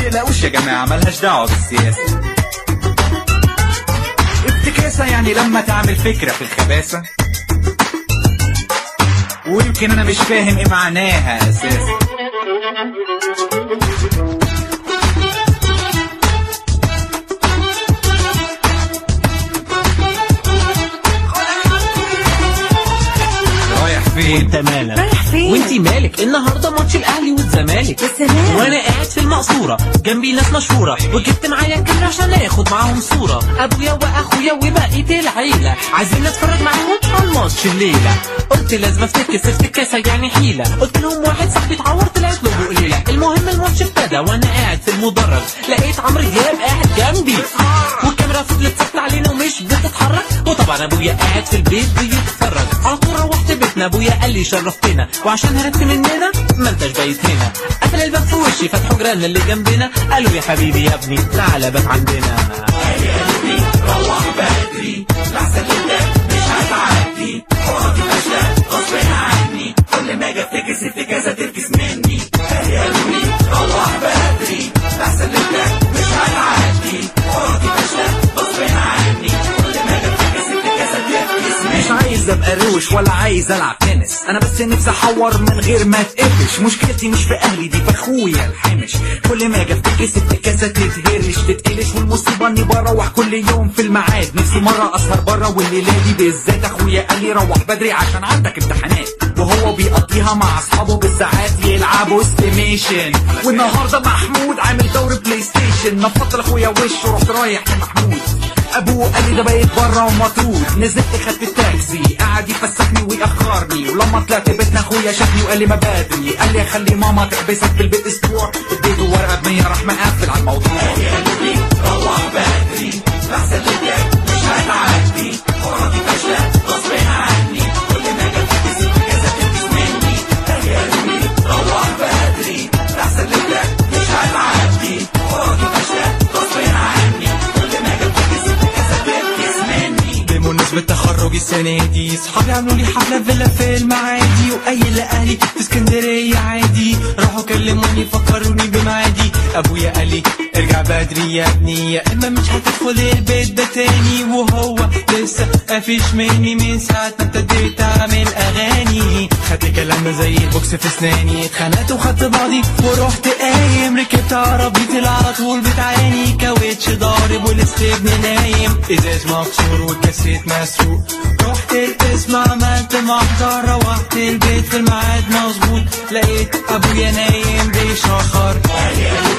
تقلقوش يا جماعة ملهاش دعوة بالسياسة افتكاسة يعني لما تعمل فكرة في الخباثة ويمكن انا مش فاهم ايه معناها اساسا رايح فين وانت مالك رايح فين؟ وانتي مالك النهارده ماتش الاهلي والزمالك يا سلام. وانا قاعد في المقصوره جنبي ناس مشهوره وجبت معايا كاميرا عشان اخد معاهم صوره ابويا واخويا وبقيه العيله عايزين نتفرج معاهم على الماتش الليله قلت لازم افتكس افتكاسه يعني حيله قلت لهم واحد صاحبي اتعور طلعت له بقليله المهم الماتش ابتدى وانا قاعد في المدرج لقيت عمرو دياب قاعد جنبي والكاميرا فضلت ثابته علينا ومش بتتحرك وطبعا ابويا قاعد في البيت بيتفرج على طول روحت بيتنا ابويا قال لي شرفتنا وعشان هربت مننا ما انتش بايت هنا قفل الباب في وشي فتحوا جيراننا اللي جنبنا قالوا يا حبيبي يا ابني تعالى بات عندنا مش عايز ابقى روش ولا عايز العب تنس انا بس نفسي احور من غير ما اتقفش مشكلتي مش في اهلي دي في اخويا الحمش كل ما اجي افتكس افتكاسه تتهرش تتقلش والمصيبه اني بروح كل يوم في الميعاد نفسي مره اسهر بره والليله دي بالذات اخويا قال لي روح بدري عشان عندك امتحانات وهو بيقضيها مع اصحابه بالساعات يلعبوا استيميشن والنهارده محمود عامل دوري بلاي ستيشن نفضت لاخويا وشه رحت رايح لمحمود ابوه قال لي ده بقيت بره ومطرود نزلت خدت التاكسي قعد يفسحني ويأخرني ولما طلعت بيتنا اخويا شافني وقال لي ما بدري قال لي خلي ماما تحبسك في البيت اسبوع اديته ورقه ب 100 راح مقفل على الموضوع بمناسبة تخرجي السنة دي صحابي عملوا لي حفلة فيلا في المعادي وقايل لأهلي في اسكندرية عادي راحوا كلموني فكروني بمعادي أبويا قال لي ارجع بدري يا ابني يا إما مش هتدخل البيت ده تاني وهو لسه قافش مني من ساعة ما ابتديت أعمل أغاني خدت كلامنا زي البوكس في أسناني اتخانقت وخدت بعضي ورحت قايم ركبت عربيتي اللي على طول بتعاني كاوتش ضارب والاستبن نايم ازاز مكسور والكاسيت مسروق رحت القسم عملت محضر روحت البيت في الميعاد مظبوط لقيت ابويا نايم بيشخر